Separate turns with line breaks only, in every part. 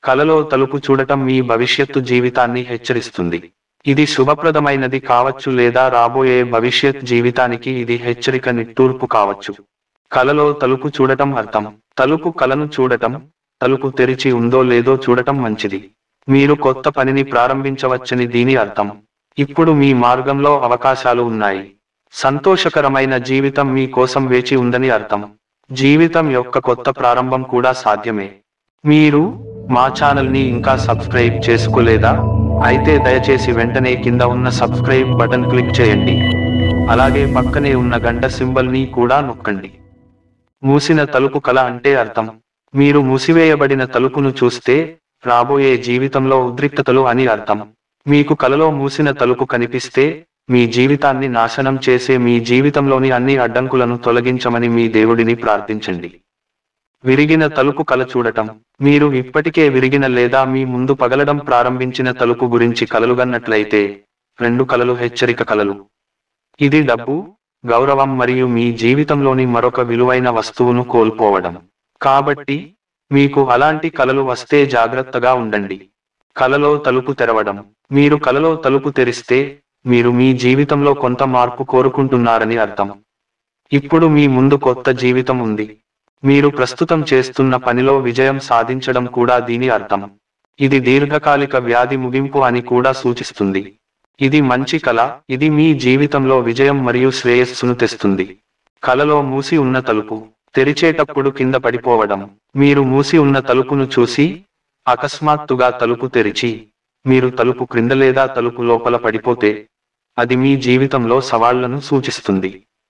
కలలో తలుపు చూడటం మీ భవిష్యత్తు జీవితాన్ని హెచ్చరిస్తుంది ఇది శుభప్రదమైనది కావచ్చు లేదా రాబోయే భవిష్యత్ జీవితానికి ఇది హెచ్చరిక నిట్టూర్పు కావచ్చు కలలో తలుపు చూడటం అర్థం తలుపు కలను చూడటం తలుపు తెరిచి ఉందో లేదో చూడటం మంచిది మీరు కొత్త పనిని ప్రారంభించవచ్చని దీని అర్థం ఇప్పుడు మీ మార్గంలో అవకాశాలు ఉన్నాయి సంతోషకరమైన జీవితం మీ కోసం వేచి ఉందని అర్థం జీవితం యొక్క కొత్త ప్రారంభం కూడా సాధ్యమే మీరు మా ఛానల్ని ఇంకా సబ్స్క్రైబ్ చేసుకోలేదా అయితే దయచేసి వెంటనే కింద ఉన్న సబ్స్క్రైబ్ బటన్ క్లిక్ చేయండి అలాగే పక్కనే ఉన్న గంట సింబల్ని కూడా నొక్కండి మూసిన తలుపు కల అంటే అర్థం మీరు మూసివేయబడిన తలుపును చూస్తే రాబోయే జీవితంలో ఉద్రిక్తతలు అని అర్థం మీకు కలలో మూసిన తలుపు కనిపిస్తే మీ జీవితాన్ని నాశనం చేసే మీ జీవితంలోని అన్ని అడ్డంకులను తొలగించమని మీ దేవుడిని ప్రార్థించండి విరిగిన తలుపు కల చూడటం మీరు ఇప్పటికే విరిగిన లేదా మీ ముందు పగలడం ప్రారంభించిన తలుపు గురించి కలలుగన్నట్లయితే రెండు కలలు హెచ్చరిక కలలు ఇది డబ్బు గౌరవం మరియు మీ జీవితంలోని మరొక విలువైన వస్తువును కోల్పోవడం కాబట్టి మీకు అలాంటి కలలు వస్తే జాగ్రత్తగా ఉండండి కలలో తలుపు తెరవడం మీరు కలలో తలుపు తెరిస్తే మీరు మీ జీవితంలో కొంత మార్పు కోరుకుంటున్నారని అర్థం ఇప్పుడు మీ ముందు కొత్త జీవితం ఉంది మీరు ప్రస్తుతం చేస్తున్న పనిలో విజయం సాధించడం కూడా దీని అర్థం ఇది దీర్ఘకాలిక వ్యాధి ముగింపు అని కూడా సూచిస్తుంది ఇది మంచి కల ఇది మీ జీవితంలో విజయం మరియు శ్రేయస్సును తెస్తుంది కలలో మూసి ఉన్న తలుపు తెరిచేటప్పుడు కింద పడిపోవడం మీరు మూసి ఉన్న తలుపును చూసి అకస్మాత్తుగా తలుపు తెరిచి మీరు తలుపు క్రింద లేదా తలుపు లోపల పడిపోతే అది మీ జీవితంలో సవాళ్లను సూచిస్తుంది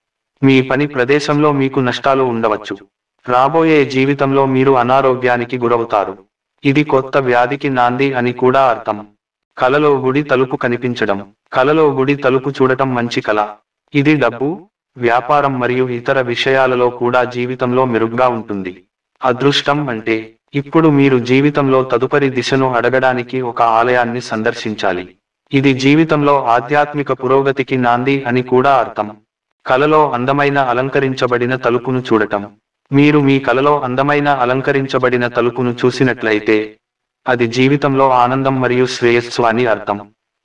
మీ పని ప్రదేశంలో మీకు నష్టాలు ఉండవచ్చు రాబోయే జీవితంలో మీరు అనారోగ్యానికి గురవుతారు ఇది కొత్త వ్యాధికి నాంది అని కూడా అర్థం కలలో గుడి తలుపు కనిపించడం కలలో గుడి తలుపు చూడటం మంచి కల ఇది డబ్బు వ్యాపారం మరియు ఇతర విషయాలలో కూడా జీవితంలో మెరుగ్గా ఉంటుంది అదృష్టం అంటే ఇప్పుడు మీరు జీవితంలో తదుపరి దిశను అడగడానికి ఒక ఆలయాన్ని సందర్శించాలి ఇది జీవితంలో ఆధ్యాత్మిక పురోగతికి నాంది అని కూడా అర్థం కలలో అందమైన అలంకరించబడిన తలుపును చూడటం మీరు మీ కలలో అందమైన అలంకరించబడిన తలుపును చూసినట్లయితే అది జీవితంలో ఆనందం మరియు శ్రేయస్సు అని అర్థం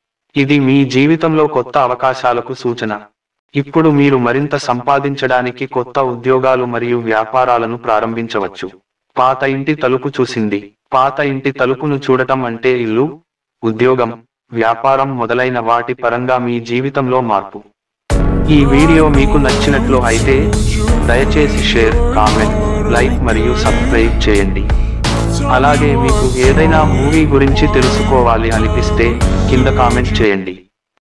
ఇది మీ జీవితంలో కొత్త అవకాశాలకు సూచన ఇప్పుడు మీరు మరింత సంపాదించడానికి కొత్త ఉద్యోగాలు మరియు వ్యాపారాలను ప్రారంభించవచ్చు పాత ఇంటి తలుపు చూసింది పాత ఇంటి తలుపును చూడటం అంటే ఇల్లు ఉద్యోగం వ్యాపారం మొదలైన వాటి పరంగా మీ జీవితంలో మార్పు ఈ వీడియో మీకు నచ్చినట్లు అయితే దయచేసి షేర్ కామెంట్ లైక్ మరియు సబ్స్క్రైబ్ చేయండి అలాగే మీకు ఏదైనా మూవీ గురించి తెలుసుకోవాలి అనిపిస్తే కింద కామెంట్ చేయండి